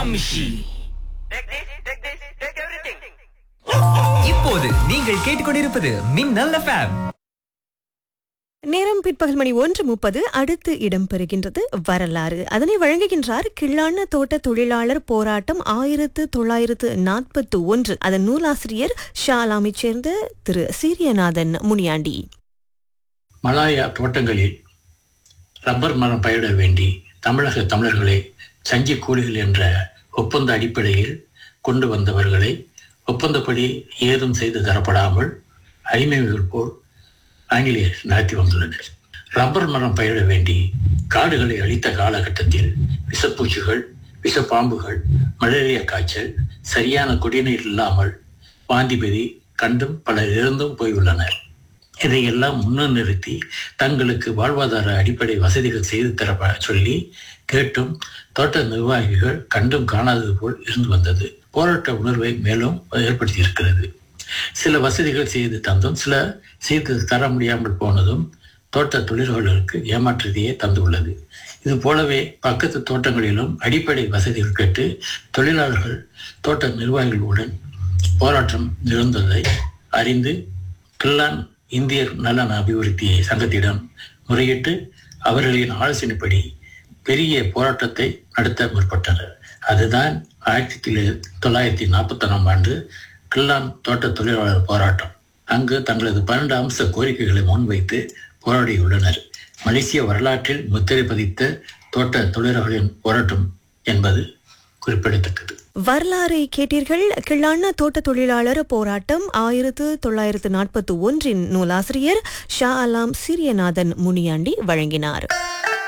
Amshi. இப்போது நீங்கள் கேட்டுக்கொண்டிருப்பது மின்னல் எஃப்எம் நேரம் பிற்பகல் மணி ஒன்று முப்பது அடுத்து இடம்பெறுகின்றது வரலாறு அதனை வழங்குகின்றார் கிள்ளான தோட்ட தொழிலாளர் போராட்டம் ஆயிரத்து தொள்ளாயிரத்து நாற்பத்தி ஒன்று அதன் நூலாசிரியர் ஷாலாமைச் சேர்ந்த திரு சீரியநாதன் முனியாண்டி மலாயா தோட்டங்களில் ரப்பர் மரம் பயிரிட வேண்டி தமிழக தமிழர்களை சஞ்சி கூலிகள் என்ற ஒப்பந்த அடிப்படையில் கொண்டு வந்தவர்களை ஒப்பந்தப்படி ஏதும் செய்து தரப்படாமல் அடிமைகள் போல் ஆங்கிலேயர் நடத்தி வந்துள்ளனர் ரப்பர் மரம் பயிரிட வேண்டி காடுகளை அழித்த காலகட்டத்தில் விஷப்பூச்சிகள் விஷப்பாம்புகள் மலேரியா காய்ச்சல் சரியான குடிநீர் இல்லாமல் வாந்திபதி கண்டும் பலர் இறந்தும் போயுள்ளனர் இதையெல்லாம் முன்னர் நிறுத்தி தங்களுக்கு வாழ்வாதார அடிப்படை வசதிகள் செய்து தர சொல்லி கேட்டும் தோட்ட நிர்வாகிகள் கண்டும் காணாதது போல் இருந்து வந்தது போராட்ட உணர்வை மேலும் ஏற்படுத்தி இருக்கிறது சில வசதிகள் செய்து தந்தும் சில செய்து தர முடியாமல் போனதும் தோட்ட தொழிலாளர்களுக்கு ஏமாற்றத்தையே தந்துள்ளது இது போலவே பக்கத்து தோட்டங்களிலும் அடிப்படை வசதிகள் கேட்டு தொழிலாளர்கள் தோட்ட நிர்வாகிகளுடன் போராட்டம் இருந்ததை அறிந்து கில்லான் இந்தியர் நலன் அபிவிருத்தி சங்கத்திடம் முறையிட்டு அவர்களின் ஆலோசனைப்படி பெரிய போராட்டத்தை நடத்த முற்பட்டனர் அதுதான் ஆயிரத்தி தொள்ளாயிரத்தி நாற்பத்தொன்னாம் ஆண்டு கில்லான் தோட்ட தொழிலாளர் போராட்டம் அங்கு தங்களது பன்னெண்டு அம்ச கோரிக்கைகளை முன்வைத்து போராடியுள்ளனர் மலேசிய வரலாற்றில் முத்திரை பதித்த தோட்ட தொழிலாளர்களின் போராட்டம் என்பது குறிப்பிடத்தக்கது வரலாறை கேட்டீர்கள் கிள்ளான தோட்ட தொழிலாளர் போராட்டம் ஆயிரத்து தொள்ளாயிரத்து நாற்பத்தி ஒன்றின் நூலாசிரியர் ஷா அலாம் சீரியநாதன் முனியாண்டி வழங்கினார்